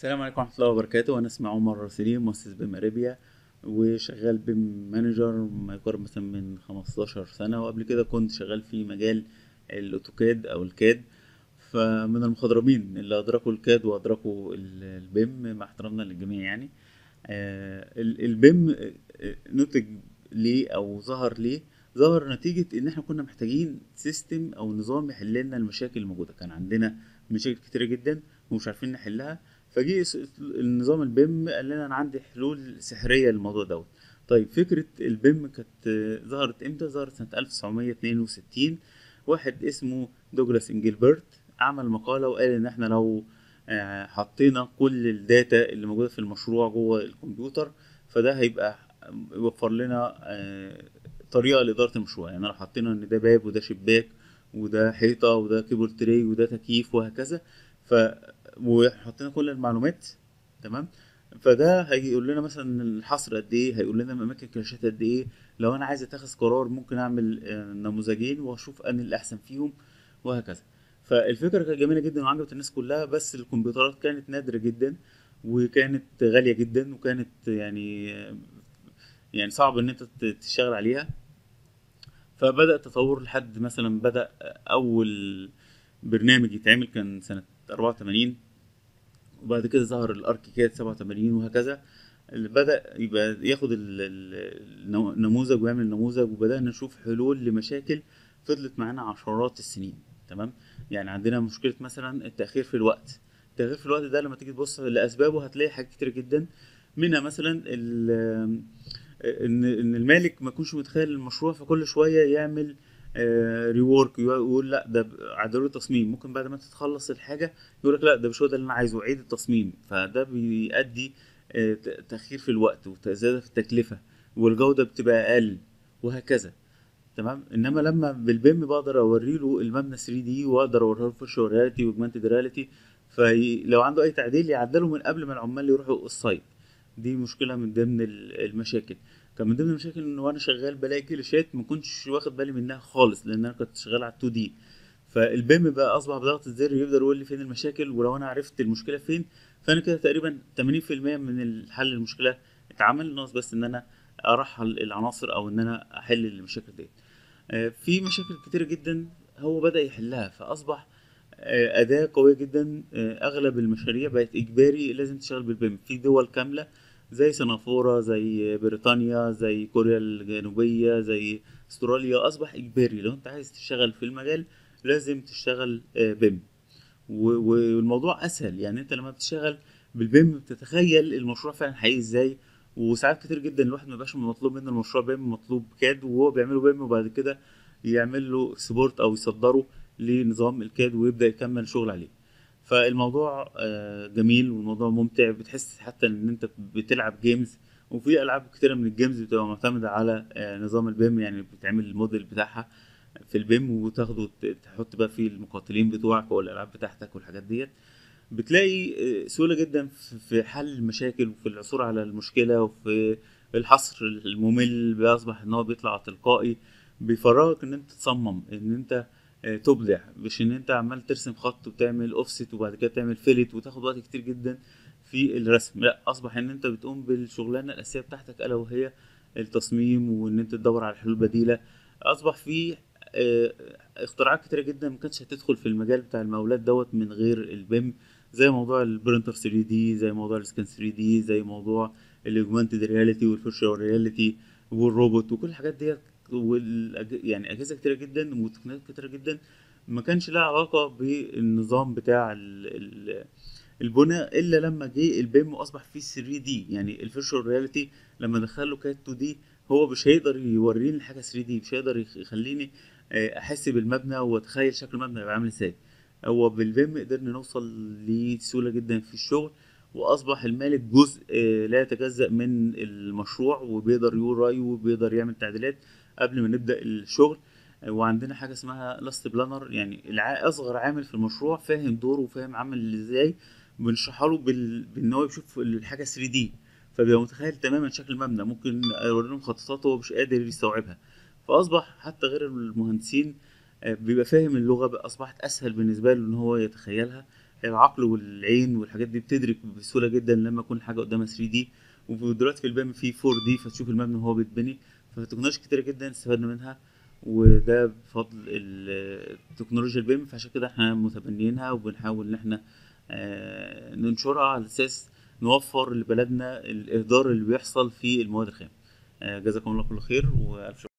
السلام عليكم ورحمة الله وبركاته أنا اسمي عمر سليم مؤسس بيم أريبيا وشغال بيم مانجر ما يقارب مثلا من 15 سنة وقبل كده كنت شغال في مجال الأوتوكاد أو الكاد فمن المخضرمين اللي أدركوا الكاد وأدركوا ال- البيم مع احترامنا للجميع يعني آه، ال- البيم آه، آه، نتج ليه أو ظهر ليه ظهر نتيجة إن إحنا كنا محتاجين سيستم أو نظام يحل لنا المشاكل الموجودة كان عندنا مشاكل كتيرة جدا ومش عارفين نحلها فجه س- النظام البيم قال لنا انا عندي حلول سحريه للموضوع دوت طيب فكره البيم كانت آه، ظهرت امتى ظهرت سنه 1962 واحد اسمه دوجلاس انجلبرت عمل مقاله وقال ان احنا لو آه، حطينا كل الداتا اللي موجوده في المشروع جوه الكمبيوتر فده هيبقى يوفر لنا آه، طريقه لاداره المشروع يعني لو حطينا ان ده باب وده شباك وده حيطه وده كيبورد تري وده تكييف وهكذا ف وحطينا كل المعلومات تمام فده هيقول لنا مثلا الحصر قد ايه هيقول لنا اماكن الكراشات قد ايه لو انا عايز اتخذ قرار ممكن اعمل آه، نموذجين واشوف ان الاحسن فيهم وهكذا فالفكره كانت جميله جدا وعجبت الناس كلها بس الكمبيوترات كانت نادره جدا وكانت غاليه جدا وكانت يعني آه، يعني صعب ان انت ت- تشتغل عليها فبدأ التطور لحد مثلا بدأ أول برنامج يتعمل كان سنة 84 وبعد كده ظهر الاركيكاد 87 وهكذا اللي بدأ يبقى ياخد ال- ال- النمو- النموذج ويعمل نموذج وبدأنا نشوف حلول لمشاكل فضلت معانا عشرات السنين تمام يعني عندنا مشكلة مثلا التأخير في الوقت التأخير في الوقت ده لما تيجي تبص لأسبابه هتلاقي حاجات كتير جدا منها مثلا ال- ان ان المالك ما يكونش متخيل المشروع فكل شويه يعمل ريورك ويقول لا ده ب- عدلوا التصميم ممكن بعد ما تتخلص الحاجه يقول لك لا ده مش هو ده اللي انا عايزه عيد التصميم فده بيؤدي آه، ت- تاخير في الوقت وزياده في التكلفه والجوده بتبقى اقل وهكذا تمام انما لما بالبيم بقدر اوري له المبنى 3 دي واقدر اوريه له فيرشوال رياليتي واجمانتد رياليتي فلو عنده اي تعديل يعدله من قبل ما العمال يروحوا السايت دي مشكله من ضمن ال- المشاكل كان من ضمن المشاكل ان وانا شغال بلاقي كليشات ما كنتش واخد بالي منها خالص لان انا كنت شغال على 2 دي فالبيم بقى اصبح بضغط الزر يقدر يقول لي فين المشاكل ولو انا عرفت المشكله فين فانا كده تقريبا 80% من الحل المشكله اتعمل ناقص بس ان انا ارحل العناصر او ان انا احل المشاكل دي آه، في مشاكل كتير جدا هو بدأ يحلها فأصبح آه، أداة قوية جدا آه، أغلب المشاريع بقت إجباري لازم تشتغل بالبيم في دول كاملة زي سنغافورة زي بريطانيا زي كوريا الجنوبية زي استراليا أصبح إجباري لو أنت عايز تشتغل في المجال لازم تشتغل آه، بيم و- والموضوع اسهل يعني انت لما بتشتغل بالبيم بتتخيل المشروع فعلا حقيقي ازاي وساعات كتير جدا الواحد ما بيبقاش مطلوب منه المشروع بيم مطلوب كاد وهو بيعمله بيم وبعد كده يعمل له سبورت او يصدره لنظام الكاد ويبدا يكمل شغل عليه فالموضوع آه، جميل والموضوع ممتع بتحس حتى ان انت بتلعب جيمز وفي العاب كتيره من الجيمز بتبقى معتمده على آه، نظام البيم يعني بتعمل الموديل بتاعها في البيم وتاخده ت- تحط بقى فيه المقاتلين بتوعك والالعاب بتاعتك والحاجات ديت بتلاقي آه، سهوله جدا في- في حل المشاكل وفي العثور على المشكله وفي الحصر الممل بيصبح ان هو بيطلع تلقائي بيفرغك ان انت تصمم ان انت آه، تبدع مش ان انت عمال ترسم خط وتعمل اوفست وبعد كده تعمل فيلت وتاخد وقت كتير جدا في الرسم لا اصبح ان انت بتقوم بالشغلانه الاساسيه بتاعتك الا وهي التصميم وان انت تدور على حلول بديله اصبح في آه، اختراعات كتيره جدا ما كانتش هتدخل في المجال بتاع المقاولات دوت من غير البيم زي موضوع البرينتر 3 دي زي موضوع السكان 3 دي زي موضوع الاوجمانتد رياليتي والفيرشوال رياليتي والروبوت وكل الحاجات ديت والأج... يعني اجهزه كتيره جدا وتقنيات كتيره جدا ما كانش لها علاقه بالنظام بتاع ال... ال... البناء الا لما جه البيم واصبح فيه 3 دي يعني الفيرشوال رياليتي لما دخله كانت 2 دي هو مش هيقدر يوريني الحاجه 3 دي مش هيقدر يخ- يخليني آه، احس بالمبنى واتخيل شكل المبنى هيبقى عامل ازاي هو بالبيم قدرنا نوصل لسهوله جدا في الشغل واصبح المالك جزء آه، لا يتجزأ من المشروع وبيقدر يقول رايه وبيقدر يعمل تعديلات قبل ما نبدأ الشغل آه، وعندنا حاجه اسمها لاست بلانر يعني الع- اصغر عامل في المشروع فاهم دوره وفاهم عامل ازاي بنشرحها له بال... بان هو يشوف الحاجه 3 دي فبيبقى متخيل تماما شكل المبنى ممكن اوري له مخططات هو مش قادر يستوعبها فاصبح حتى غير المهندسين آه، بيبقى فاهم اللغه بقى اصبحت اسهل بالنسبه له ان هو يتخيلها العقل والعين والحاجات دي بتدرك بسهوله جدا لما يكون حاجه قدامها 3 دي ودلوقتي في البيم في 4 دي فتشوف المبنى وهو بيتبني فالتكنولوجيا كتيرة جدا استفدنا منها وده بفضل ال- التكنولوجيا البيم فعشان كده احنا متبنيينها وبنحاول ان احنا آه، ننشرها على اساس نوفر لبلدنا الاهدار اللي بيحصل في المواد الخام آه، جزاكم الله كل خير والف شكر